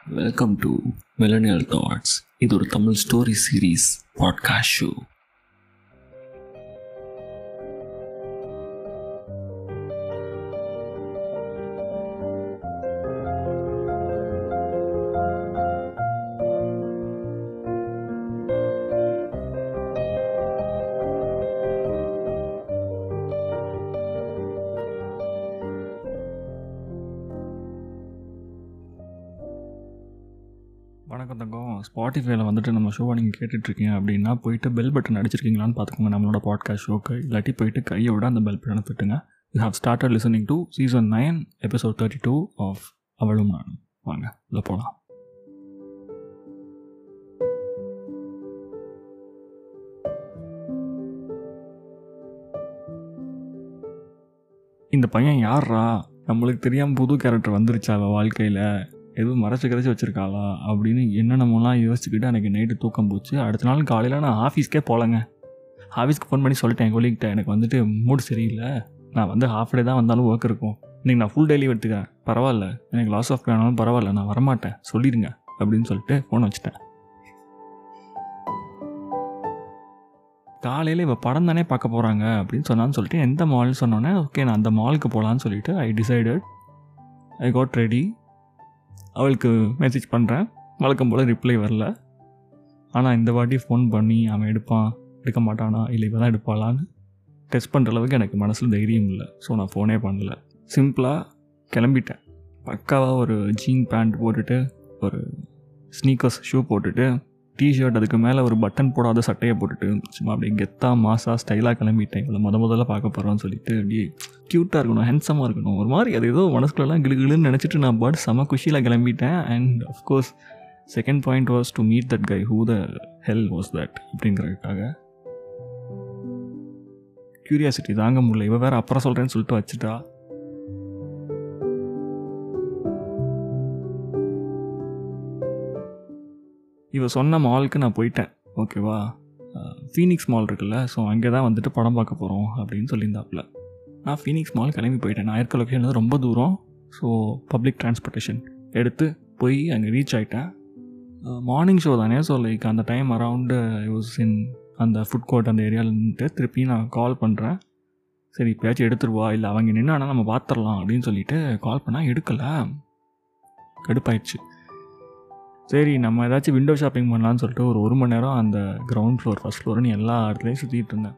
Welcome to millennial thoughts இது ஒரு Tamil story series podcast show வணக்கம் தங்கம் ஸ்பாட்டிஃபைல வந்துட்டு நம்ம ஷோவை நீங்கள் கேட்டுட்ருக்கீங்க அப்படின்னா போயிட்டு பெல் பட்டன் அடிச்சிருக்கீங்களான்னு பார்த்துக்கோங்க நம்மளோட பாட்காஸ்ட் ஷோக்கு இல்லாட்டி போயிட்டு கையை விட அந்த பெல் பட்டனை தட்டுங்க you have started listening to season nine episode thirty two of அவளும் நானும் வாங்க இதில் போகலாம் இந்த பையன் யார்ரா நம்மளுக்கு தெரியாமல் புது கேரக்டர் வந்துருச்சா அவள் வாழ்க்கையில் எதுவும் மறைச்சு கரைச்சி வச்சிருக்காளா அப்படின்னு என்னென்னமோலாம் யோசிச்சுக்கிட்டு எனக்கு நைட்டு தூக்கம் போச்சு அடுத்த நாள் காலையில் நான் ஆஃபீஸ்க்கே போகலங்க ஆஃபீஸ்க்கு ஃபோன் பண்ணி சொல்லிட்டேன் என் கொலிக்கிட்ட எனக்கு வந்துட்டு மூடு சரியில்லை நான் வந்து ஹாஃப் டே தான் வந்தாலும் ஒர்க் இருக்கும் இன்றைக்கி நான் ஃபுல் டே லீவ் எடுத்துக்கிறேன் பரவாயில்ல எனக்கு லாஸ் ஆஃப் பே ஆனாலும் பரவாயில்ல நான் வரமாட்டேன் சொல்லிடுங்க அப்படின்னு சொல்லிட்டு ஃபோன் வச்சுட்டேன் காலையில் இவள் படம் தானே பார்க்க போகிறாங்க அப்படின்னு சொன்னான்னு சொல்லிட்டு எந்த மால் சொன்னோன்னே ஓகே நான் அந்த மாலுக்கு போகலான்னு சொல்லிட்டு I decided I got ready அவளுக்கு மெசேஜ் பண்ணுறேன் வழக்கம் போல் ரிப்ளை வரல ஆனால் இந்த வாட்டி ஃபோன் பண்ணி அவன் எடுப்பான் எடுக்க மாட்டானா இல்லை இவ தான் எடுப்பாளான்னு டெஸ்ட் பண்ணுற அளவுக்கு எனக்கு மனசில் தைரியம் இல்லை ஸோ நான் ஃபோனே பண்ணல சிம்பிளாக கிளம்பிட்டேன் பக்காவாக ஒரு ஜீன் பேண்ட் போட்டுட்டு ஒரு ஸ்னீக்கர்ஸ் ஷூ போட்டுட்டு டிஷர்ட் அதுக்கு மேலே ஒரு பட்டன் போடாத சட்டையை போட்டுட்டு சும்மா அப்படியே கெத்தா மாசா ஸ்டைலாக கிளம்பிட்டேன் இவ்வளோ முத முதல்ல பார்க்க போகிறோன்னு சொல்லிட்டு அப்படியே க்யூட்டாக இருக்கணும் ஹேண்ட்ஸமாக இருக்கணும் ஒரு மாதிரி அது ஏதோ மனசுக்குள்ளெல்லாம் கிளு கிளுன்னு நினச்சிட்டு நான் பாட் செம குஷியில் கிளம்பிட்டேன் and of course second point was to meet that guy who the hell was that அப்படிங்கிறதுக்காக க்யூரியாசிட்டி தாங்க முடியல இவ வேறு அப்புறம் சொல்கிறேன்னு சொல்லிட்டு வச்சுட்டா இவ சொன்ன மாலுக்கு நான் போயிட்டேன் ஓகேவா ஃபீனிக்ஸ் மால் இருக்குல்ல ஸோ அங்கே தான் வந்துட்டு படம் பார்க்க போகிறோம் அப்படின்னு சொல்லியிருந்தாப்புல நான் ஃபீனிக்ஸ் மால் கிளம்பி போயிட்டேன் நான் இருக்க லொக்கேஷன் வந்து ரொம்ப தூரம் ஸோ பப்ளிக் டிரான்ஸ்போர்ட்டேஷன் எடுத்து போய் அங்கே ரீச் ஆகிட்டேன் மார்னிங் ஷோ தானே ஸோ லைக் அந்த டைம் அரவுண்டு யூஸ் இன் அந்த ஃபுட் கோர்ட் அந்த ஏரியாவில்ன்ட்டு திருப்பி நான் கால் பண்ணுறேன் சரி இப்போயாச்சும் எடுத்துருவா இல்லை அவங்க நின்று ஆனால் நம்ம பார்த்துடலாம் அப்படின்னு சொல்லிட்டு கால் பண்ணால் எடுக்கலை கடுப்பாயிடுச்சு சரி நம்ம ஏதாச்சும் விண்டோ ஷாப்பிங் பண்ணலான்னு சொல்லிட்டு ஒரு ஒரு மணி நேரம் அந்த கிரவுண்ட் ஃப்ளோர் ஃபஸ்ட் ஃப்ளோர்னு எல்லா இடத்துலையும் சுற்றிட்டு இருந்தேன்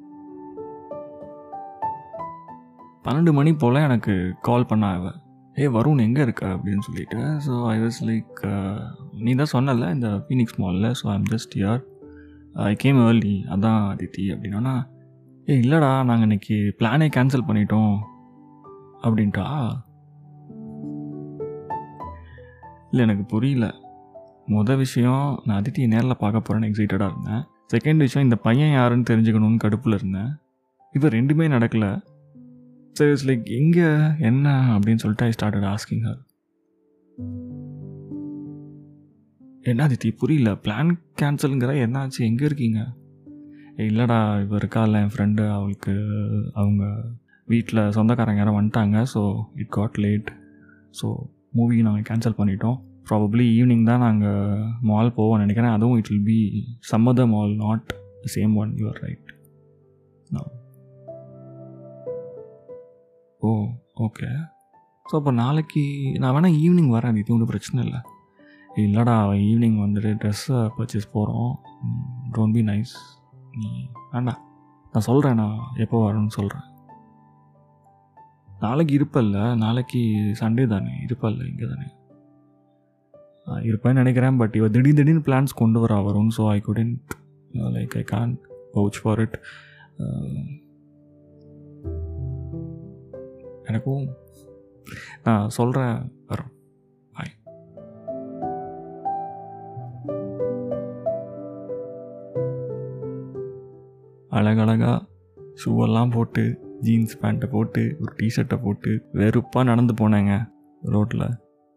பன்னெண்டு மணி போல் எனக்கு கால் பண்ண அவ ஏ வருண் எங்கே இருக்க அப்படின்னு சொல்லிட்டு ஸோ ஐ வாஸ் லைக் நீ தான் சொன்னல இந்த ஃபீனிக்ஸ் மாலில் so I'm just here I came early அதான் அதித்தி அப்படின்னா ஏ இல்லைடா நாங்கள் இன்னைக்கு பிளானே கேன்சல் பண்ணிட்டோம் அப்படின்ட்டா இல்லை எனக்கு புரியல மொதல் விஷயம் நான் அதித்தியை நேரில் பார்க்க போகிறேன்னு எக்ஸைட்டடாக இருந்தேன் செகண்ட் விஷயம் இந்த பையன் யாருன்னு தெரிஞ்சுக்கணும்னு கடுப்பில் இருந்தேன் இது ரெண்டுமே நடக்கலை சரி இட்ஸ் லைக் எங்கே என்ன அப்படின்னு சொல்லிட்டு ஐ ஸ்டார்டட் ஆஸ்கிங் ஹர் என்ன அதித்தி புரியல பிளான் கேன்சலுங்கிற என்னாச்சு எங்கே இருக்கீங்க "ஏய், இல்லைடா இவ இருக்கால என் ஃப்ரெண்டு அவளுக்கு அவங்க வீட்டில் சொந்தக்காரங்க யாரும் வந்துட்டாங்க so it got late so movie நாங்கள் கேன்சல் பண்ணிட்டோம் ப்ராபப்ளி ஈவினிங் தான் நாங்கள் மால் போவோம் நினைக்கிறேன் அதுவும் it will be some other mall not same one you're right oh okay so அப்போ நாளைக்கு நான் வேணால் ஈவினிங் வரேன் இது ஒன்றும் பிரச்சனை இல்லை இல்லைடா ஈவினிங் வந்துட்டு ட்ரெஸ்ஸை பர்ச்சேஸ் போகிறோம் டோன்ட் பி நைஸ் நீ வேண்டாம் நான் சொல்கிறேன் நான் எப்போ வரேன்னு சொல்கிறேன் நாளைக்கு இருப்பல்ல நாளைக்கு சண்டே தானே இருப்பல்ல இங்கே தானே ஆ, இருப்பேன்னு நினைக்கிறேன் பட் இவ திடீர் திடீர்னு பிளான்ஸ் கொண்டு வர வரும் so I couldn't like I can't vouch for it எனக்கும் நான் சொல்கிறேன் வரோம் பாய் அழகழகா ஷூவெல்லாம் போட்டு ஜீன்ஸ் பேண்ட்டை போட்டு ஒரு டிஷர்ட்டை போட்டு வெறுப்பாக நடந்து போனேங்க ரோட்டில்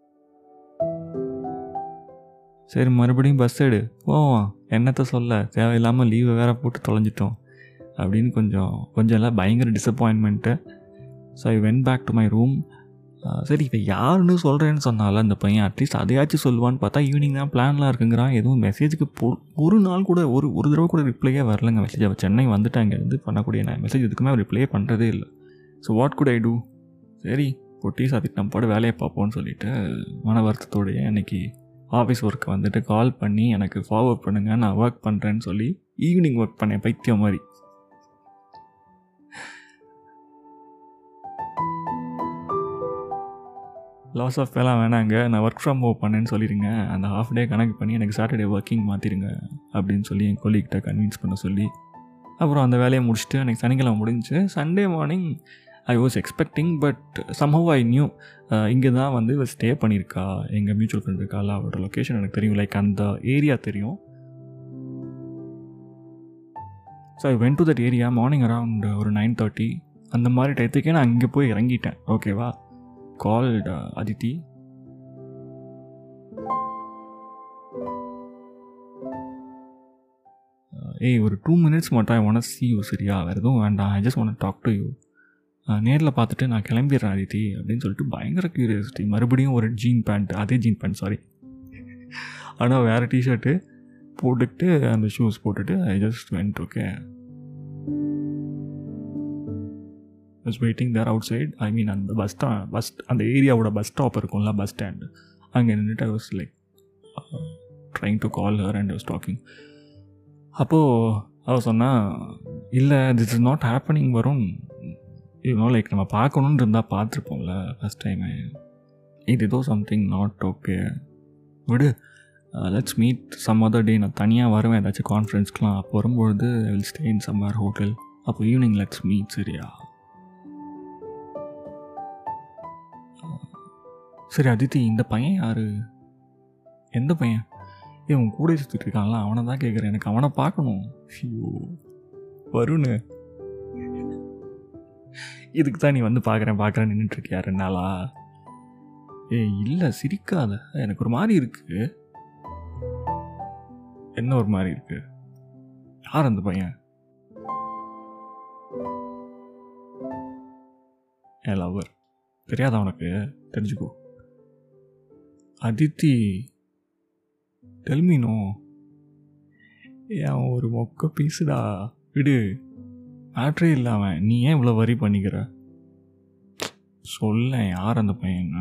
சரி மறுபடியும் பஸ் எடு போவோம் என்னத்தை சொல்ல தேவையில்லாமல் லீவை வேற போட்டு தொலைஞ்சிட்டோம் அப்படின்னு கொஞ்சம் கொஞ்சம் எல்லாம் பயங்கர disappointment so I went back to my room ah சரி இப்போ யாருன்னு சொல்கிறேன்னு சொன்னால அந்த பையன் அட்லீஸ்ட் அதையாச்சும் சொல்லுவான்னு பார்த்தா ஈவினிங் தான் பிளான்லாம் இருக்குங்கிறான் எதுவும் மெசேஜுக்கு ஒரு நாள் கூட ஒரு ஒரு தடவை கூட ரிப்ளையே வரலங்க மெசேஜ் அவள் சென்னை வந்துட்டு அங்கேருந்து பண்ணக்கூடிய நான் மெசேஜ் எதுக்குமே அவர் ரிப்ளையே பண்ணுறதே இல்லை so what could I do சரி பொட்டி சாத்திட்டு நம்ம பாடு வேலையை பார்ப்போம்னு சொல்லிட்டு மன வருத்தத்தோடைய அன்னைக்கு ஆஃபீஸ் ஒர்க்கை வந்துட்டு கால் பண்ணி எனக்கு ஃபார்வர்ட் பண்ணுங்க நான் ஒர்க் பண்ணுறேன்னு சொல்லி ஈவினிங் ஒர்க் பண்ணேன் பைத்தியம் மாதிரி லாஸ் ஆஃப் எல்லாம் வேணாங்க நான் ஒர்க் ஃப்ரம் ஹோம் பண்ணேன்னு சொல்லிடுங்க அந்த ஹாஃப் டே கணக்கு பண்ணி எனக்கு சாட்டர்டே ஒர்க்கிங் மாற்றிடுங்க அப்படின்னு சொல்லி என் கொல்லிக்கிட்ட கன்வின்ஸ் பண்ண சொல்லி அப்புறம் அந்த வேலையை முடிச்சுட்டு எனக்கு சனிக்கிழமை முடிஞ்சு Sunday morning I was expecting but somehow I knew இங்கே தான் வந்து இவ ஸ்டே பண்ணியிருக்கா எங்கள் மியூச்சுவல் ஃப்ரெண்ட் இருக்கால அவரோட லொக்கேஷன் எனக்கு தெரியும் லைக் அந்த ஏரியா தெரியும் so I went to that area morning around ஒரு நைன் தேர்ட்டி அந்த மாதிரி டயத்துக்கே நான் அங்கே போய் இறங்கிட்டேன் ஓகேவா கால்ட் அதித்தி ஏய் ஒரு டூ மினிட்ஸ் மட்டும் ஐ ஒன் சி யூ சரியா வேறு எதுவும் வேண்டாம் I just want talk to you நேரில் பார்த்துட்டு நான் கிளம்பிடுறேன் அதித்தி அப்படின்னு சொல்லிட்டு பயங்கர க்யூரியாசிட்டி மறுபடியும் ஒரு ஜீன் பேண்ட் அதே ஜீன் பேண்ட் சாரி ஆனால் வேறு டிஷர்ட்டு போட்டுக்கிட்டு அந்த ஷூஸ் போட்டுட்டு I just went okay was waiting there outside I mean அந்த பஸ் ஸ்டா பஸ் அந்த ஏரியாவோட பஸ் ஸ்டாப் இருக்கும்ல பஸ் ஸ்டாண்டு அங்கே நின்றுட்டு I was like trying to call her and was talking அப்போது அவள் சொன்னால் இல்லை திஸ் இஸ் நாட் ஹேப்பனிங் வரும் யூனோ லைக் நம்ம பார்க்கணுன்னு இருந்தால் பார்த்துருப்போம்ல ஃபஸ்ட் டைமு இது ஏதோ சம்திங் நாட் ஓகே விடு let's meet some other day நான் தனியாக வருவேன் ஏதாச்சும் கான்ஃபரன்ஸ்க்கெலாம் அப்போ வரும்பொழுது I will stay in summer hotel அப்போ ஈவினிங் லெட்ஸ் மீட் சரியா சரி அதித்தி இந்த பையன் யார் எந்த பையன் ஏன் உன் கூட சுற்றிட்டு இருக்கான்ல அவனை தான் கேட்குறேன் எனக்கு அவனை பார்க்கணும் ஐயோ வருணு இதுக்கு தான் நீ வந்து பார்க்குறேன் பார்க்குறேன் நின்றுட்டுருக்கியா ரெண்டு நாளா ஏய் இல்லை சிரிக்காத எனக்கு ஒரு மாதிரி இருக்கு என்ன ஒரு மாதிரி இருக்கு யார் அந்த பையன் என் லவர் தெரியாதா உனக்கு தெரிஞ்சுக்கோ அதித்தி டெல்மினோ ஏன் ஒரு மொக்க பீஸுடா விடு மேட்ரே இல்லாம நீ ஏன் இவ்வளோ வரி பண்ணிக்கிற சொல்ல யார் அந்த பையன்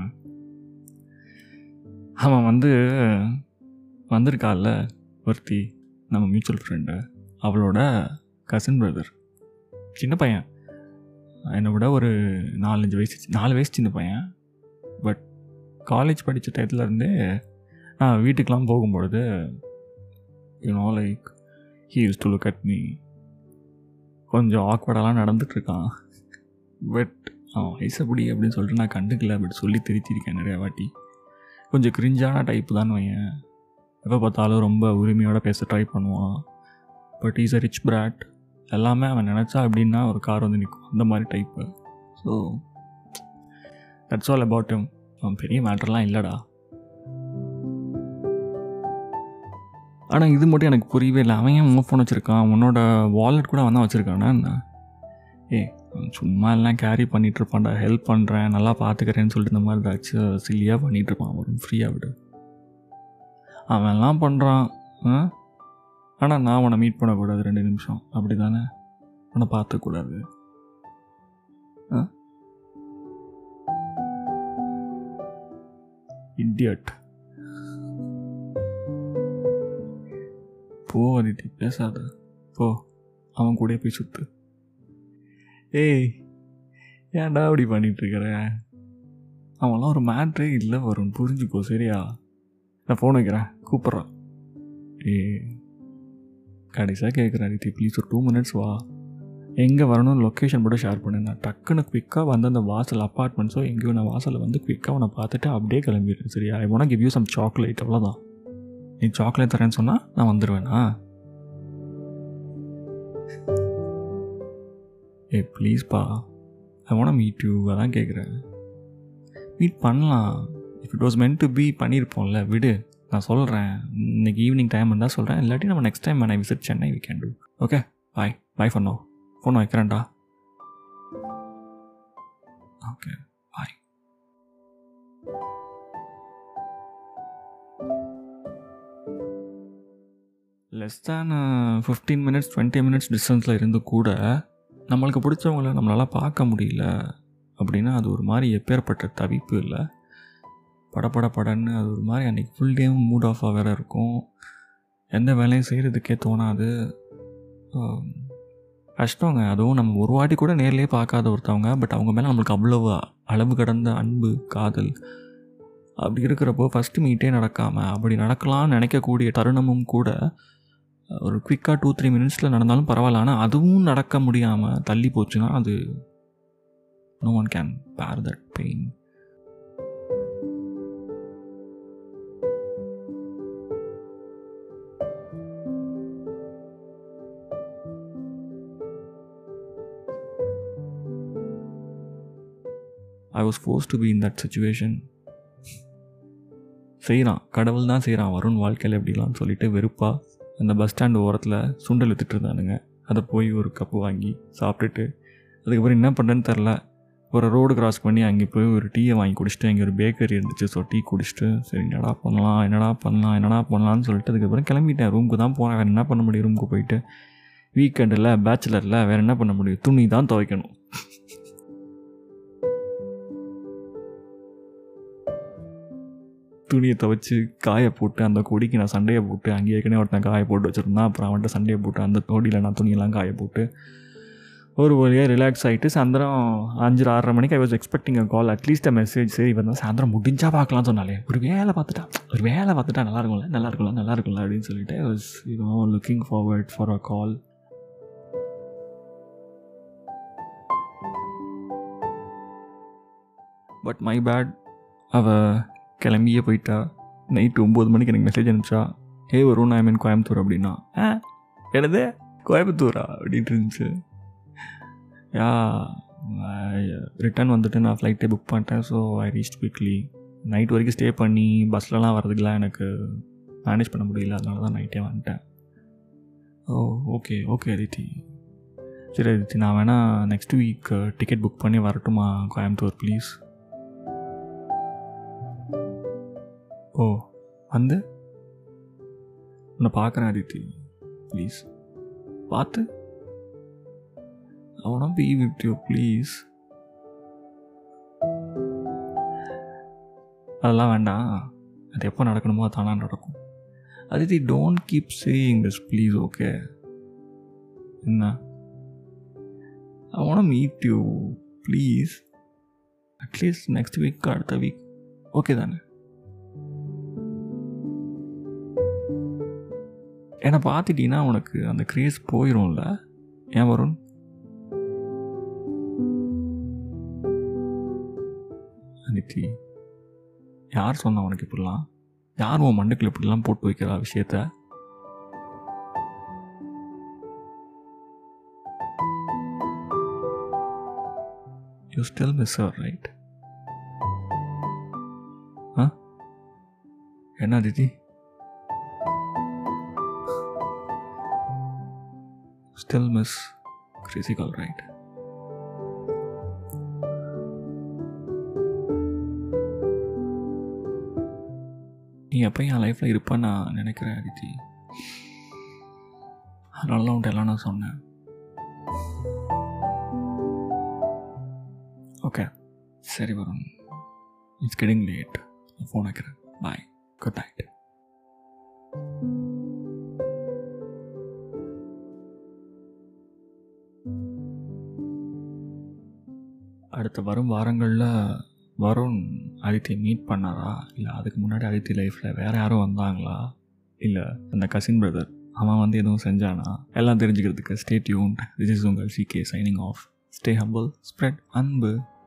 அவன் வந்து வந்திருக்கால ஒருத்தி நம்ம மியூச்சுவல் ஃப்ரெண்டு அவளோட கசின் பிரதர் சின்ன பையன் என்னை விட ஒரு நாலஞ்சு வயசு நாலு வயசு சின்ன பையன் பட் காலேஜ் படித்த டயத்துலேருந்தே நான் வீட்டுக்கெலாம் போகும்பொழுது you know like he use to look at me கொஞ்சம் ஆக்வர்டெல்லாம் நடந்துட்டுருக்கான் பட் அவன் வயசு அப்படி அப்படின்னு சொல்லிட்டு நான் கண்டுக்கல பட் சொல்லி திருத்திருக்கேன் நிறையா வாட்டி கொஞ்சம் கிரிஞ்சான டைப்பு தான் வையன் எப்போ பார்த்தாலும் ரொம்ப உரிமையோடு பேச ட்ரை பண்ணுவான் but is a rich brat எல்லாமே அவன் நினச்சா அப்படின்னா ஒரு கார் வந்து நிற்கும் அந்த மாதிரி type so that's all about him அவன் பெரிய மேட்டர்லாம் இல்லைடா ஆனால் இது மட்டும் எனக்கு புரியவே இல்லை அவன் ஏன் உங்கள் ஃபோன் வச்சுருக்கான் உன்னோட வாலெட் கூட அவன் தான் வச்சுருக்கானா என்ன ஏ அவன் சும்மா எல்லாம் கேரி பண்ணிகிட்டு இருப்பான்டா ஹெல்ப் பண்ணுறேன் நல்லா பார்த்துக்கிறேன்னு சொல்லிட்டு இந்த மாதிரி ஏதாச்சும் சில்லியாக பண்ணிகிட்டு இருப்பான் அவன் ஃப்ரீயாக விடு அவன்லாம் பண்ணுறான் ஆனால் நான் அவனை மீட் பண்ணக்கூடாது ரெண்டு நிமிஷம் அப்படி தானே அவனை பார்த்துக்கூடாது இடியட் போ அதித்தி பேசாத போ அவன் கூட போய் சுத்து ஏய் ஏன்டா அப்படி பண்ணிட்டு இருக்கிற அவன்லாம் ஒரு மேட்ரே இல்லை வரும் புரிஞ்சுக்கோ சரியா நான் ஃபோன் வைக்கிறேன் கூப்பிட்றான் ஏ கடைசியாக கேட்குறேன் அதித்தி ப்ளீஸ் ஒரு டூ மினிட்ஸ் வா எங்கே வரணும்னு லொக்கேஷன் கூட ஷேர் பண்ணு நான் டக்குன்னு குயிக்காக வந்து அந்த வாசல் அப்பார்ட்மெண்ட்ஸோ எங்கேயோ நான் வாசலில் வந்து குயிக்காக உன்னை பார்த்துட்டு அப்படியே கிளம்பிடுறேன் சரியா I won't give you some chocolate அவ்வளோதான் நீ சாக்லேட் தரேன்னு சொன்னால் நான் வந்துடுவேனா ஏ ப்ளீஸ்ப்பா ஐ வாண்ட் மீட் யூ அதான் கேட்குறேன் மீட் பண்ணலாம் if it was meant to be பண்ணியிருப்போம்ல விடு நான் சொல்கிறேன் இன்னைக்கு ஈவினிங் டைம் இருந்தால் சொல்கிறேன் இல்லாட்டி நம்ம நெக்ஸ்ட் டைம் நான் visit Chennai we can do okay bye bye ஃபன்னோ ஃபோன் வைக்கிறேன்டா okay bye less than fifteen minutes twenty minutes டிஸ்டன்ஸில் இருந்து கூட நம்மளுக்கு பிடிச்சவங்கள நம்மளால் பார்க்க முடியல அப்படின்னா அது ஒரு மாதிரி எப்பேற்பட்ட தவிப்பு இல்லை படபட படன்னு அது ஒரு மாதிரி அன்றைக்கி ஃபுல் டேவும் மூட் ஆஃபாக வேறு இருக்கும் எந்த வேலையும் செய்கிறதுக்கே தோணாது ஆம், கஷ்டங்க அதுவும் நம்ம ஒரு வாட்டி கூட நேர்லேயே பார்க்காத ஒருத்தவங்க பட் அவங்க மேலே நம்மளுக்கு அவ்வளவு அளவு கடந்த அன்பு காதல் அப்படி இருக்கிறப்போ ஃபஸ்ட்டு மீட்டே நடக்காமல் அப்படி நடக்கலாம்னு நினைக்கக்கூடிய தருணமும் கூட ஒரு குவிக்காக டூ த்ரீ மினிட்ஸில் நடந்தாலும் பரவாயில்ல ஆனால் அதுவும் நடக்க முடியாமல் தள்ளி போச்சுன்னா அது no one can bear that pain I was force to be in that situation செய்கிறான் கடவுள் தான் செய்கிறான் வருண் வாழ்க்கையில் எப்படிலாம் சொல்லிட்டு வெறுப்பாக அந்த பஸ் ஸ்டாண்டு ஓரத்தில் சுண்டல் வித்துட்டு இருந்தானுங்க அதை போய் ஒரு கப்பு வாங்கி சாப்பிட்டுட்டு அதுக்கப்புறம் என்ன பண்ணுறேன்னு தெரில ஒரு ரோடு கிராஸ் பண்ணி அங்கே போய் ஒரு டீயை வாங்கி குடிச்சிட்டு அங்கே ஒரு பேக்கரி இருந்துச்சு ஸோ டீ குடிச்சிட்டு சரி என்னடா பண்ணலாம் என்னடா பண்ணலாம் என்னடா பண்ணலாம்னு சொல்லிட்டு அதுக்கப்புறம் கிளம்பிட்டேன் ரூமுக்கு தான் போனேன் வேறு என்ன பண்ண முடியும் ரூமுக்கு போயிட்டு வீக்கெண்டில் பேச்சுலரில் வேறு என்ன பண்ண முடியும் துணி தான் துவைக்கணும் துணியை துவைச்சி காய போட்டு அந்த கொடிக்கு நான் சண்டையை போட்டு அங்கேயே ஏற்கனவே ஒருத்தன் காய போட்டு வச்சுருந்தான் அப்புறம் அவன்கிட்ட சண்டையை போட்டு அந்த கொடியில் நான் துணியெல்லாம் காய போட்டு ஒரு வழியாக ரிலாக்ஸ் ஆகிட்டு சாயந்தரம் அஞ்சு ஆறரை மணிக்கு I was expecting a call at least a message சரி இவன் தான் சாயந்தரம் முடிஞ்சா பார்க்கலாம்னு சொன்னாலே ஒரு வேலை பார்த்துட்டா ஒரு வேலை பார்த்துட்டா நல்லா இருக்கும்ல நல்லா இருக்கும்ல நல்லா இருக்கும்ல அப்படின்னு சொல்லிட்டு I was you looking forward for a call but my bad அவள் கிளம்பியே போயிட்டா நைட்டு ஒம்பது மணிக்கு எனக்கு மெசேஜ் அனுப்பிச்சா ஹே வரும் நான் மீன் கோயம்புத்தூர் அப்படின்னா ஆ எனது கோயம்புத்தூரா அப்படின்ட்டு இருந்துச்சு யா ரிட்டர்ன் வந்துட்டு நான் ஃப்ளைட்டே புக் பண்ணிட்டேன் ஸோ ஐ ரீச் குவிக்லி நைட் வரைக்கும் ஸ்டே பண்ணி பஸ்லலாம் வரதுக்குலாம் எனக்கு மேனேஜ் பண்ண முடியல அதனால தான் நைட்டே வந்துட்டேன் ஓ ஓகே ஓகே அதித்தி சரி அதித்தி நான் வேணால் நெக்ஸ்ட் வீக் டிக்கெட் புக் பண்ணி வரட்டுமா கோயம்புத்தூர் ப்ளீஸ் ஓ வந்து உன்னை பார்க்குறேன் அதித்தி ப்ளீஸ் பார்த்து அவனா பி வித் யூ ப்ளீஸ் அதெல்லாம் வேண்டாம் அது எப்போ நடக்கணுமோ அது தானாக நடக்கும் Aditi don't keep saying this please okay என்ன I want meet you please at least next week அடுத்த வீக் ஓகே தானே என்னை பார்த்துட்டீங்கன்னா உனக்கு அந்த கிரேஸ் போயிடும்ல ஏன் வரும் நித்தி யார் சொன்னா உனக்கு இப்படிலாம் யார் உன் மண்டைக்குள்ள இப்படிலாம் போட்டு வைக்கிறா விஷயத்த you still miss her right ஆ என்ன திதி still miss Crazy Girl, right? நீ எப்போ என் லைஃப்பில் இருப்பேன்னு நான் நினைக்கிறேன் அதித்தி அதனால தான் உன்ட்ட எல்லாம் நான் சொன்னேன் ஓகே சரி வரும் இட்ஸ் கெட்டிங் லேட் ஃபோன் வைக்கிறேன் பாய் குட் நைட் அடுத்த வரும் வாரங்களில் வருண் அதித்தியை மீட் பண்ணாரா இல்லை அதுக்கு முன்னாடி அதித்தி லைஃப்பில் வேறு யாரும் வந்தாங்களா இல்லை அந்த கசின் பிரதர் அவன் வந்து எதுவும் செஞ்சானா எல்லாம் தெரிஞ்சுக்கிறதுக்கு ஸ்டே டியூன் திஸ் இஸ் உங்கள் CK signing off stay humble spread அன்பு